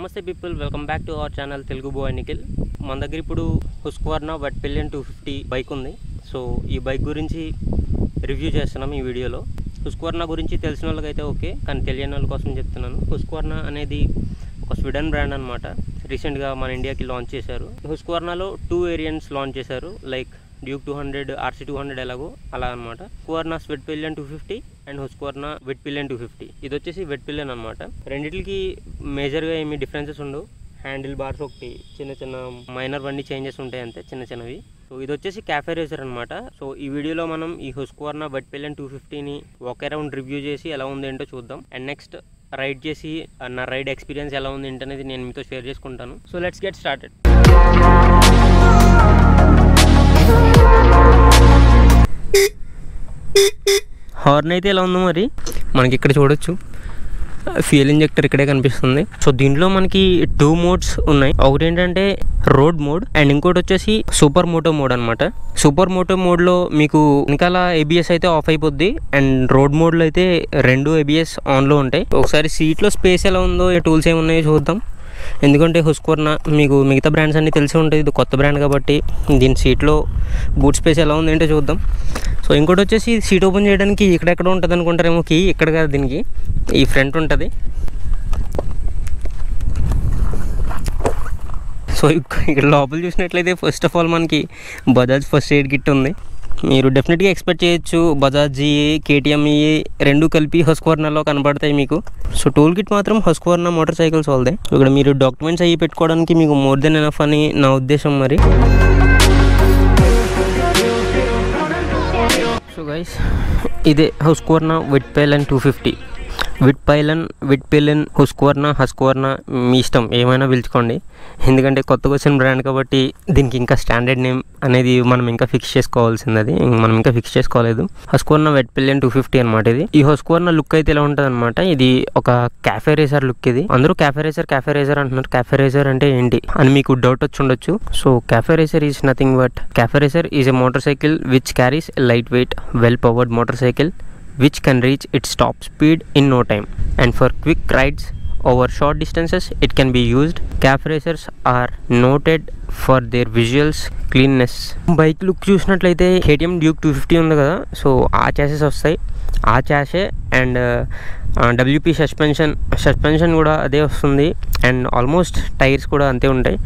నమస్తే people welcome back to our channel Telugu boy Nikhil మన దగ్గర ఇప్పుడు Husqvarna Vitpilen two fifty bike ఉంది సో ఈ బైక్ గురించి రివ్యూ చేస్తున్నాం ఈ వీడియోలో హుస్క్వర్నా గురించి తెలిసిన వాళ్ళకైతే ఓకే కానీ తెలియని వాళ్ళ కోసం చెప్తున్నాను హుస్క్వర్నా అనేది ఒక స్వీడన్ బ్రాండ్ అనమాట రీసెంట్గా మన ఇండియాకి లాంచ్ చేశారు హుస్క్వర్నాలో టూ వేరియంట్స్ లాంచ్ చేశారు like Duke two hundred RC two hundred ఎలాగో అలా అనమాట Husqvarna Svartpilen two fifty and Husqvarna Vitpilen two fifty ఇది వచ్చేసి వెట్ పిలియన్ అనమాట రెండింటికి మేజర్గా ఏమి డిఫరెన్సెస్ ఉండవు హ్యాండిల్ బార్స్ ఒకటి చిన్న చిన్న మైనర్ వన్నీ చేంజెస్ ఉంటాయి అంతే చిన్న చిన్నవి సో ఇది వచ్చేసి క్యాఫే రేసర్ అనమాట సో ఈ వీడియోలో మనం ఈ హుస్క్వర్నా వెట్ పిలియన్ టూ ఫిఫ్టీని ఒక రౌండ్ రివ్యూ చేసి ఎలా ఉంది ఏంటో చూద్దాం అండ్ నెక్స్ట్ రైడ్ చేసి ఆ నా రైడ్ ఎక్స్పీరియన్స్ ఎలా ఉంది ఏంటనేది నేను మీతో షేర్ చేసుకుంటాను so let's get started horn అయితే ఎలా ఉందో మరి మనకి ఇక్కడ చూడొచ్చు ఫ్యూయల్ ఇంజెక్టర్ ఇక్కడే కనిపిస్తుంది సో దీంట్లో మనకి టూ మోడ్స్ ఉన్నాయి ఒకటి ఏంటంటే రోడ్ మోడ్ అండ్ ఇంకోటి వచ్చేసి సూపర్ మోటో మోడ్ అనమాట సూపర్ మోటో మోడ్లో మీకు వెనకాల ఏబిఎస్ అయితే ఆఫ్ అయిపోద్ది అండ్ రోడ్ మోడ్లో అయితే రెండు ఏబిఎస్ ఆన్లో ఉంటాయి ఒకసారి సీట్లో స్పేస్ ఎలా ఉందో టూల్స్ ఏమున్నాయో చూద్దాం ఎందుకంటే హుస్కోర్నా మీకు మిగతా బ్రాండ్స్ అన్నీ తెలిసి ఉంటుంది ఇది కొత్త బ్రాండ్ కాబట్టి దీని సీట్లో బూట్ స్పేస్ ఎలా ఉందంటే చూద్దాం సో ఇంకోటి వచ్చేసి సీట్ ఓపెన్ చేయడానికి ఇక్కడెక్కడ ఉంటుంది అనుకుంటారేమో కీ ఇక్కడ కాదు దీనికి ఈ ఫ్రంట్ ఉంటుంది సో ఇక్క- ఇక్కడ లోపల చూసినట్లయితే ఫస్ట్ ఆఫ్ ఆల్ మనకి బజాజ్ ఫస్ట్ ఎయిడ్ కిట్ ఉంది మీరు డెఫినెట్గా ఎక్స్పెక్ట్ చేయొచ్చు బజాజ్ కేటీఎం రెండు కలిపి హస్క్వర్నాలో కనబడతాయి మీకు సో టూల్ కిట్ మాత్రం హస్క్వర్నా మోటార్ సైకిల్స్ వాళ్ళదే ఇక్కడ మీరు డాక్యుమెంట్స్ అయ్యి పెట్టుకోవడానికి మీకు మోర్ దెన్ ఎనఫ్ అని నా ఉద్దేశం మరి సో గైస్ ఇదే Husqvarna Vitpilen two fifty Vitpilen Vitpilen Husqvarna Husqvarna మీ ఇష్టం ఏమైనా పిలుచుకోండి ఎందుకంటే కొత్తగా వచ్చిన బ్రాండ్ కాబట్టి దీనికి ఇంకా స్టాండర్డ్ నేమ్ అనేది మనం ఇంకా ఫిక్స్ చేసుకోవాల్సింది అది ఇంక మనం ఇంకా ఫిక్స్ చేసుకోలేదు Husqvarna Vitpilen two fifty అనమాట ఇది ఈ హస్కోర్నా లుక్ అయితే ఇలా ఉంటుంది అనమాట ఇది ఒక క్యాఫే రేసర్ లుక్ ఇది అందరూ క్యాఫే రేసర్ క్యాఫే రేసర్ అంటున్నారు క్యాఫే రేసర్ అంటే ఏంటి అని మీకు డౌట్ వచ్చి ఉండొచ్చు so cafe racer is nothing but cafe racer is a motorcycle which carries light weight well powered motorcycle which can reach its top speed in no time. And for quick rides over short distances, it can be used. Calf racers are noted for their visuals, cleanness. Bike look చూసినట్లయితే KTM Duke two fifty ఉంది కదా so ఆ chassis వస్తాయి ఆ chassis and WP suspension suspension కూడా అదే వస్తుంది and almost tyres కూడా అంతే ఉంటాయి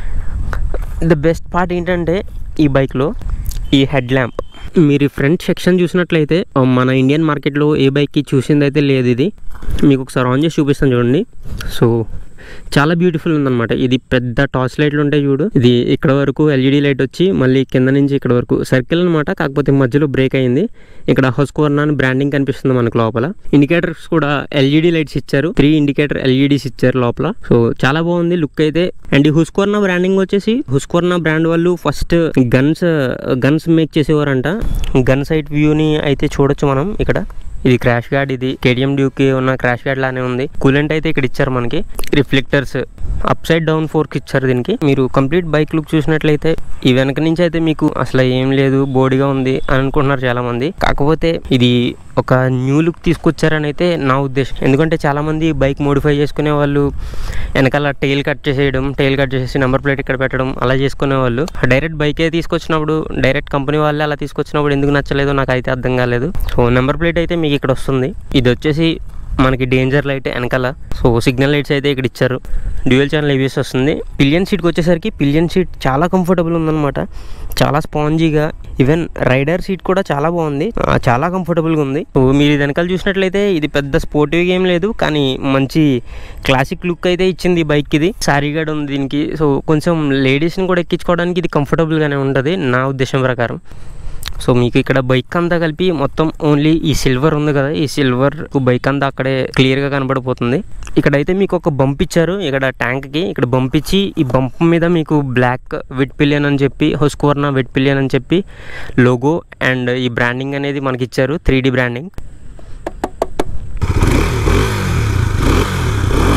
ద బెస్ట్ పార్ట్ ఏంటంటే ఈ బైక్లో ఈ హెడ్ ల్యాంప్ మీరు ఫ్రంట్ సెక్షన్ చూసినట్లయితే ఆ, మన ఇండియన్ మార్కెట్లో ఏ బైక్కి చూసింది అయితే లేదు ఇది మీకు ఒకసారి ఆన్ చేసి చూపిస్తాను చూడండి సో చాలా బ్యూటిఫుల్ ఉందన్నమాట ఇది పెద్ద టార్చ్ లైట్లు ఉంటాయి చూడు ఇది ఇక్కడ వరకు ఎల్ఈడి లైట్ వచ్చి మళ్ళీ కింద నుంచి ఇక్కడ వరకు సర్కిల్ అనమాట కాకపోతే మధ్యలో బ్రేక్ అయింది ఇక్కడ హౌస్కోర్నా అని బ్రాండింగ్ కనిపిస్తుంది మనకు లోపల ఇండికేటర్స్ కూడా ఎల్ఈడి లైట్స్ ఇచ్చారు త్రీ ఇండికేటర్ ఎల్ఈడీస్ ఇచ్చారు లోపల సో చాలా బాగుంది లుక్ అయితే అండ్ ఈ హుస్కోర్నా బ్రాండింగ్ వచ్చేసి హుస్కోర్నా బ్రాండ్ వాళ్ళు ఫస్ట్ గన్స్ గన్స్ మేక్ చేసేవారంట గన్ సైట్ వ్యూని అయితే చూడొచ్చు మనం ఇక్కడ ఇది క్రాష్ గార్డ్ ఇది కేటీఎం డ్యూకి ఉన్న క్రాష్ గార్డ్ లానే ఉంది కూలెంట్ అయితే ఇక్కడ ఇచ్చారు మనకి reflectors upside down fork ఇచ్చారు దీనికి మీరు కంప్లీట్ బైక్ లుక్ చూసినట్లయితే ఈ వెనక నుంచి అయితే మీకు అసలు ఏం లేదు బోడిగా ఉంది అని అనుకుంటున్నారు చాలా మంది కాకపోతే ఇది ఒక న్యూ లుక్ తీసుకొచ్చారని అయితే నా ఉద్దేశం ఎందుకంటే చాలా మంది బైక్ మోడిఫై చేసుకునే వాళ్ళు వెనకాల టైల్ కట్ చేసేయడం టైల్ కట్ చేసేసి నెంబర్ ప్లేట్ ఇక్కడ పెట్టడం అలా చేసుకునే వాళ్ళు డైరెక్ట్ బైకే తీసుకొచ్చినప్పుడు డైరెక్ట్ కంపెనీ వాళ్ళే అలా తీసుకొచ్చినప్పుడు ఎందుకు నచ్చలేదో నాకు అయితే అర్థం కాలేదు సో నెంబర్ ప్లేట్ అయితే మీకు ఇక్కడ వస్తుంది ఇది వచ్చేసి మనకి డేంజర్ లైట్ వెనకాల సో సిగ్నల్ లైట్స్ అయితే ఇక్కడ ఇచ్చారు డ్యూయల్ ఛానల్ ఏబిఎస్ వస్తుంది పిలియన్ సీట్కి వచ్చేసరికి పిలియన్ సీట్ చాలా కంఫర్టబుల్ ఉందన్నమాట చాలా స్పాంజీగా ఈవెన్ రైడర్ సీట్ కూడా చాలా బాగుంది ఆ, చాలా కంఫర్టబుల్గా ఉంది సో మీరు ఇది వెనకాల చూసినట్లయితే ఇది పెద్ద స్పోర్టివ్ ఏం లేదు కానీ మంచి క్లాసిక్ లుక్ అయితే ఇచ్చింది ఈ బైక్ ఇది సారీ గడ్ ఉంది దీనికి సో కొంచెం లేడీస్ని కూడా ఎక్కించుకోవడానికి ఇది కంఫర్టబుల్గానే ఉంటుంది నా ఉద్దేశం ప్రకారం సో మీకు ఇక్కడ బైక్ అంతా కలిపి మొత్తం ఓన్లీ ఈ సిల్వర్ ఉంది కదా ఈ సిల్వర్ బైక్ అంతా అక్కడే క్లియర్గా కనబడిపోతుంది ఇక్కడైతే మీకు ఒక బంప్ ఇచ్చారు ఇక్కడ ట్యాంక్కి ఇక్కడ బంప్ ఇచ్చి ఈ బంప్ మీద మీకు బ్లాక్ వెట్ పిలియన్ అని చెప్పి హొస్కోర్నా వెట్ పిలియన్ అని చెప్పి లోగో అండ్ ఈ బ్రాండింగ్ అనేది మనకి ఇచ్చారు త్రీ బ్రాండింగ్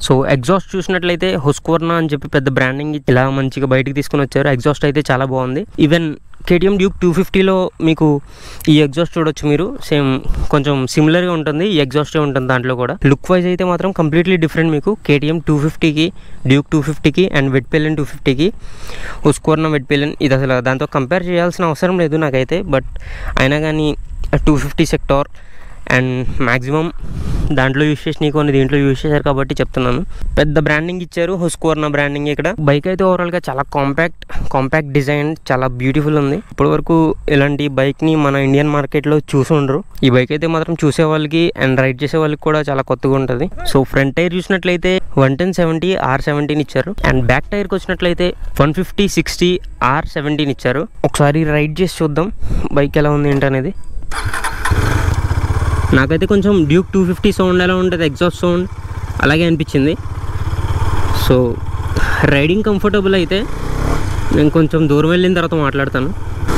సో ఎగ్జాస్ట్ చూసినట్లయితే హుస్కోర్నా అని చెప్పి పెద్ద బ్రాండింగ్ ఇలా మంచిగా బయటికి తీసుకుని వచ్చారు ఎగ్జాస్ట్ అయితే చాలా బాగుంది ఈవెన్ కేటీఎం డ్యూక్ టూ ఫిఫ్టీలో మీకు ఈ ఎగ్జాస్ట్ చూడొచ్చు మీరు సేమ్ కొంచెం సిమిలర్గా ఉంటుంది ఈ ఎగ్జాస్టే ఉంటుంది దాంట్లో కూడా లుక్ వైజ్ అయితే మాత్రం కంప్లీట్లీ డిఫరెంట్ మీకు కేటీఎం టూ ఫిఫ్టీకి డ్యూక్ టూ ఫిఫ్టీకి అండ్ వెట్ పెల్లెన్ టూ ఫిఫ్టీకి హుస్కోర్నా వెట్ పెల్లెన్ ఇది అసలు దాంతో కంపేర్ చేయాల్సిన అవసరం లేదు నాకైతే బట్ అయినా కానీ two fifty sector and maximum దాంట్లో యూస్ చేసి కొన్ని దీంట్లో యూస్ చేశారు కాబట్టి చెప్తున్నాను పెద్ద బ్రాండింగ్ ఇచ్చారు హుస్కోర్నా బ్రాండింగ్ ఇక్కడ బైక్ అయితే ఓవరాల్గా చాలా కాంపాక్ట్ కాంపాక్ట్ డిజైన్ చాలా బ్యూటిఫుల్ ఉంది ఇప్పటి వరకు ఇలాంటి బైక్ని మన ఇండియన్ మార్కెట్లో చూసి ఉండరు ఈ బైక్ అయితే మాత్రం చూసే వాళ్ళకి అండ్ రైడ్ చేసే వాళ్ళకి కూడా చాలా కొత్తగా ఉంటుంది సో ఫ్రంట్ టైర్ చూసినట్లయితే one ten seventy R seventeen ఇచ్చారు అండ్ బ్యాక్ టైర్కి వచ్చినట్లయితే one fifty sixty R seventeen ఇచ్చారు ఒకసారి రైడ్ చేసి చూద్దాం బైక్ ఎలా ఉంది ఏంటనేది నాకైతే కొంచెం డ్యూక్ టూ ఫిఫ్టీ సౌండ్ ఎలా ఉంటుంది ఎగ్జాస్ట్ సౌండ్ అలాగే అనిపించింది సో రైడింగ్ కంఫర్టబుల్ అయితే నేను కొంచెం దూరం వెళ్ళిన తర్వాత మాట్లాడతాను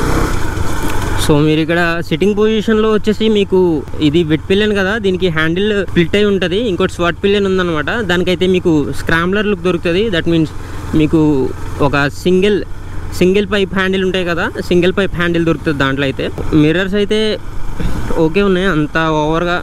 సో మీరు ఇక్కడ సిట్టింగ్ పొజిషన్లో వచ్చేసి మీకు ఇది వెట్ పిల్లన్ కదా దీనికి హ్యాండిల్ స్ప్లిట్ అయి ఉంటుంది ఇంకోటి స్వాట్ పిల్లన్ ఉందన్నమాట దానికైతే మీకు స్క్రాంబ్లర్ లుక్ దొరుకుతుంది దట్ మీన్స్ మీకు ఒక సింగిల్ సింగిల్ పైప్ హ్యాండిల్ ఉంటాయి కదా సింగిల్ పైప్ హ్యాండిల్ దొరుకుతుంది దాంట్లో అయితే మిర్రర్స్ అయితే ఓకే ఉన్నాయి అంత ఓవర్గా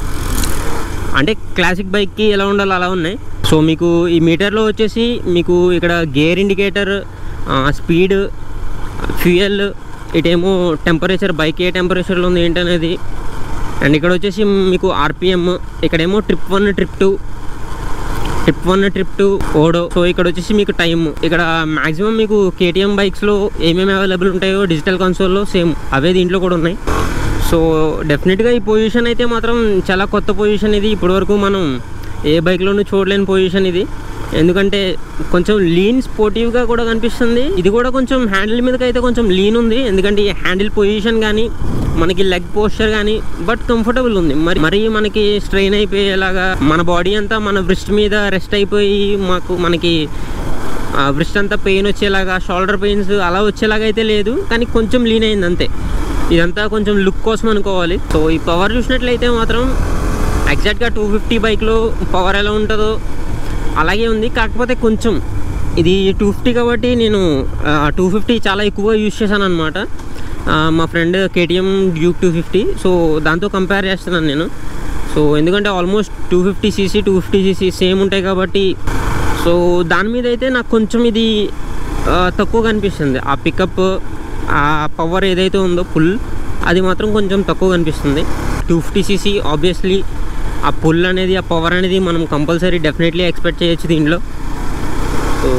అంటే క్లాసిక్ బైక్కి ఎలా ఉండాలో అలా ఉన్నాయి సో మీకు ఈ మీటర్లో వచ్చేసి మీకు ఇక్కడ గేర్ ఇండికేటర్ స్పీడ్ ఫ్యూయల్ ఇటేమో టెంపరేచర్ బైక్ ఏ టెంపరేచర్లో ఉంది ఏంటనేది అండ్ ఇక్కడ వచ్చేసి మీకు ఆర్పిఎం ఇక్కడేమో trip one trip two trip one trip two odo so ఇక్కడ వచ్చేసి మీకు టైం ఇక్కడ మాక్సిమం మీకు కేటీఎం బైక్స్లో ఏమేమి అవైలబుల్ ఉంటాయో డిజిటల్ కన్సోల్లో సేమ్ అవే దీంట్లో కూడా ఉన్నాయి సో డెఫినెట్గా ఈ పొజిషన్ అయితే మాత్రం చాలా కొత్త పొజిషన్ ఇది ఇప్పటివరకు మనం ఏ బైక్లోనూ చూడలేని పొజిషన్ ఇది ఎందుకంటే కొంచెం లీన్ స్పోర్టివ్గా కూడా కనిపిస్తుంది ఇది కూడా కొంచెం హ్యాండిల్ మీదకి అయితే కొంచెం లీన్ ఉంది ఎందుకంటే ఈ హ్యాండిల్ పొజిషన్ కానీ మనకి లెగ్ పోస్చర్ కానీ బట్ కంఫర్టబుల్ ఉంది మరి మరీ మనకి స్ట్రెయిన్ అయిపోయేలాగా మన బాడీ అంతా మన బ్రిస్ట్ మీద రెస్ట్ అయిపోయి మాకు మనకి బ్రిస్ట్ అంతా పెయిన్ వచ్చేలాగా షోల్డర్ పెయిన్స్ అలా వచ్చేలాగా అయితే లేదు కానీ కొంచెం లీన్ అయింది అంతే ఇదంతా కొంచెం లుక్ కోసం అనుకోవాలి సో ఈ పవర్ చూసినట్లయితే మాత్రం ఎగ్జాక్ట్గా టూ ఫిఫ్టీ బైక్లో పవర్ ఎలా ఉంటుందో అలాగే ఉంది కాకపోతే కొంచెం ఇది టూ ఫిఫ్టీ కాబట్టి నేను టూ ఫిఫ్టీ చాలా ఎక్కువ యూజ్ చేశాను అనమాట మా friend KTM Duke two fifty so దాంతో కంపేర్ చేస్తున్నాను నేను సో ఎందుకంటే almost two fifty CC two fifty CC same ఉంటాయి కాబట్టి సో దాని మీద అయితే నాకు కొంచెం ఇది ఆ, తక్కువ కనిపిస్తుంది ఆ పికప్ ఆ పవర్ ఏదైతే ఉందో ఫుల్ అది మాత్రం కొంచెం తక్కువ కనిపిస్తుంది టూ ఫిఫ్టీ సీసీ ఆబ్వియస్లీ ఆ పుల్ అనేది ఆ పవర్ అనేది మనం కంపల్సరీ డెఫినెట్లీ ఎక్స్పెక్ట్ చేయొచ్చు దీంట్లో సో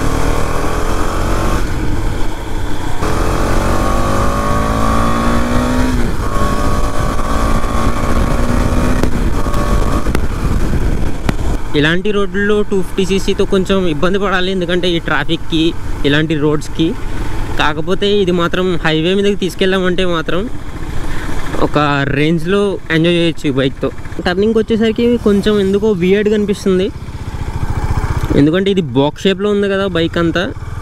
ఇలాంటి రోడ్లలో టూ ఫిఫ్టీ సీసీతో కొంచెం ఇబ్బంది పడాలి ఎందుకంటే ఈ ట్రాఫిక్కి ఇలాంటి రోడ్స్కి కాకపోతే ఇది మాత్రం హైవే మీదకి తీసుకెళ్ళామంటే మాత్రం ఒక రేంజ్లో ఎంజాయ్ చేయొచ్చు ఈ బైక్తో టర్నింగ్ వచ్చేసరికి కొంచెం ఎందుకో వియర్డ్ కనిపిస్తుంది ఎందుకంటే ఇది బాక్స్ షేప్లో ఉంది కదా బైక్ అంతా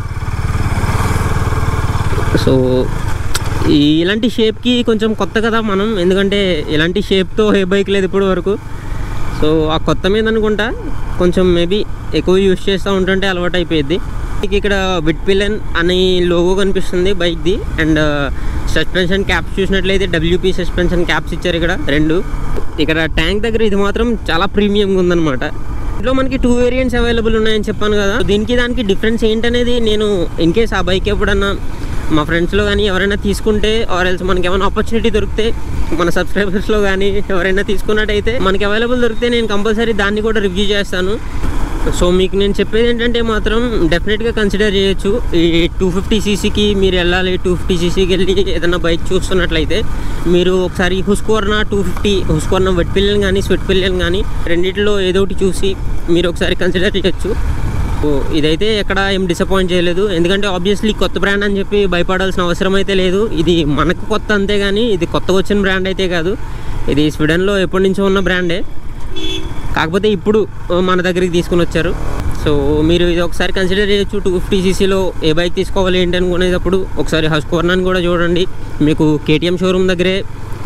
సో ఈ ఇలాంటి షేప్కి కొంచెం కొత్త కదా మనం ఎందుకంటే ఇలాంటి షేప్తో ఏ బైక్ లేదు ఇప్పటి వరకు సో ఆ కొత్త మీద అనుకుంటా కొంచెం మేబీ ఎక్కువ యూస్ చేస్తూ ఉంటుంటే అలవాటు అయిపోయింది మీకు ఇక్కడ విట్ పిలన్ అనే లోగో కనిపిస్తుంది బైక్ది అండ్ సస్పెన్షన్ క్యాప్స్ చూసినట్లయితే డబ్ల్యూపీ సస్పెన్షన్ క్యాప్స్ ఇచ్చారు ఇక్కడ రెండు ఇక్కడ ట్యాంక్ దగ్గర ఇది మాత్రం చాలా ప్రీమియంగా ఉందన్నమాట ఇంట్లో మనకి టూ వేరియంట్స్ అవైలబుల్ ఉన్నాయని చెప్పాను కదా దీనికి దానికి డిఫరెన్స్ ఏంటనేది నేను ఇన్ కేస్ ఆ బైక్ ఎప్పుడన్నా మా ఫ్రెండ్స్లో కానీ ఎవరైనా తీసుకుంటే ఆర్ ఎల్స్ మనకి ఏమైనా ఆపర్చునిటీ దొరికితే మన సబ్స్క్రైబర్స్లో కానీ ఎవరైనా తీసుకున్నట్టయితే మనకి అవైలబుల్ దొరికితే నేను కంపల్సరీ దాన్ని కూడా రివ్యూ చేస్తాను సో మీకు నేను చెప్పేది ఏంటంటే మాత్రం డెఫినెట్గా కన్సిడర్ చేయొచ్చు ఈ టూ ఫిఫ్టీ సీసీకి మీరు వెళ్ళాలి టూ ఫిఫ్టీ సీసీకి వెళ్ళి ఏదైనా బైక్ చూస్తున్నట్లయితే మీరు ఒకసారి Husqvarna two fifty Husqvarna Vitpilen కానీ స్వెట్ పిల్లలు కానీ రెండిట్లో ఏదో ఒకటి చూసి మీరు ఒకసారి కన్సిడర్ చేయొచ్చు సో ఇదైతే ఎక్కడ ఏం డిసప్పాయింట్ చేయలేదు ఎందుకంటే ఆబ్వియస్లీ కొత్త బ్రాండ్ అని చెప్పి భయపడాల్సిన అవసరం అయితే లేదు ఇది మనకు కొత్త అంతే కానీ ఇది కొత్తగా వచ్చిన బ్రాండ్ అయితే కాదు ఇది స్వీడన్లో ఎప్పటి నుంచో ఉన్న బ్రాండే కాకపోతే ఇప్పుడు ఆ, మన దగ్గరికి తీసుకుని వచ్చారు సో మీరు ఇది ఒకసారి కన్సిడర్ చేయొచ్చు టూ ఫిఫ్టీ సీసీలో ఏ బైక్ తీసుకోవాలి ఏంటి అనుకునేటప్పుడు ఒకసారి హౌస్ కోర్నాన్ని కూడా చూడండి మీకు కేటీఎం షోరూమ్ దగ్గరే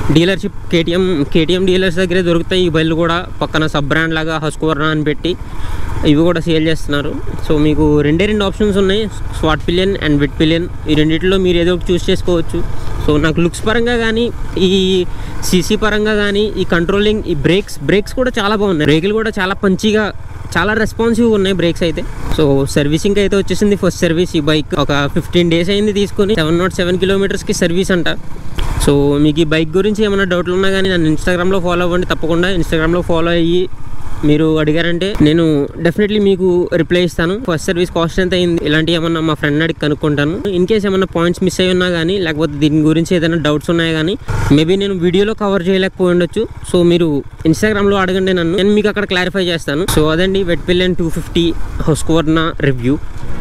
డీలర్షిప్ కేటీఎం కేటీఎం డీలర్స్ దగ్గరే దొరుకుతాయి ఈ బళ్ళు కూడా పక్కన సబ్ బ్రాండ్ లాగా హస్కోవర్నా అని పెట్టి ఇవి కూడా సేల్ చేస్తున్నారు సో మీకు రెండే రెండు ఆప్షన్స్ ఉన్నాయి Svartpilen and Vitpilen ఈ రెండిట్లో మీరు ఏదో ఒకటి చూస్ చేసుకోవచ్చు సో నాకు లుక్స్ పరంగా కానీ ఈ సీసీ పరంగా కానీ ఈ కంట్రోలింగ్ ఈ బ్రేక్స్ బ్రేక్స్ కూడా చాలా బాగున్నాయి బ్రేకులు కూడా చాలా పంచిగా చాలా రెస్పాన్సివ్ ఉన్నాయి బ్రేక్స్ అయితే సో సర్వీసింగ్ అయితే వచ్చేసింది ఫస్ట్ సర్వీస్ ఈ బైక్ ఒక ఫిఫ్టీన్ డేస్ అయింది తీసుకొని సెవెన్ నాట్ సెవెన్ కిలోమీటర్స్కి సర్వీస్ అంట సో మీకు ఈ బైక్ గురించి ఏమైనా డౌట్లు ఉన్నా కానీ నన్ను ఇన్స్టాగ్రామ్లో ఫాలో అవ్వండి తప్పకుండా ఇన్స్టాగ్రామ్లో ఫాలో అయ్యి మీరు అడిగారంటే నేను డెఫినెట్లీ మీకు రిప్లై ఇస్తాను ఫస్ట్ సర్వీస్ కాస్ట్ ఎంత అయింది ఇలాంటి ఏమన్నా మా ఫ్రెండ్ అడిగి కనుక్కుంటాను ఇన్ కేస్ ఏమన్నా పాయింట్స్ మిస్ అయి ఉన్నా కానీ లేకపోతే దీని గురించి ఏదైనా డౌట్స్ ఉన్నాయా కానీ మేబీ నేను వీడియోలో కవర్ చేయలేకపోయి ఉండొచ్చు సో మీరు ఇన్స్టాగ్రామ్లో అడగండి నన్ను నేను మీకు అక్కడ క్లారిఫై చేస్తాను సో అదండి Vitpilen two fifty Husqvarna review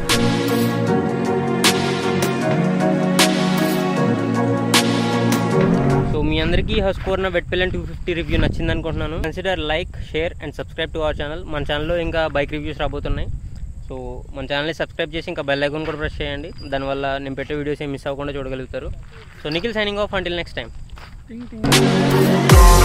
so మీ అందరికీ Husqvarna Vitpilen two fifty review నచ్చింది అనుకుంటున్నాను consider like share and subscribe to our channel మన ఛానల్లో ఇంకా బైక్ రివ్యూస్ రాబోతున్నాయి సో మన ఛానల్ని సబ్స్క్రైబ్ చేసి ఇంకా బెల్ ఐకాన్ కూడా ప్రెస్ చేయండి దానివల్ల నేను పెట్టే వీడియోస్ ఏం మిస్ అవ్వకుండా చూడగలుగుతారు so Nikhil signing off until next time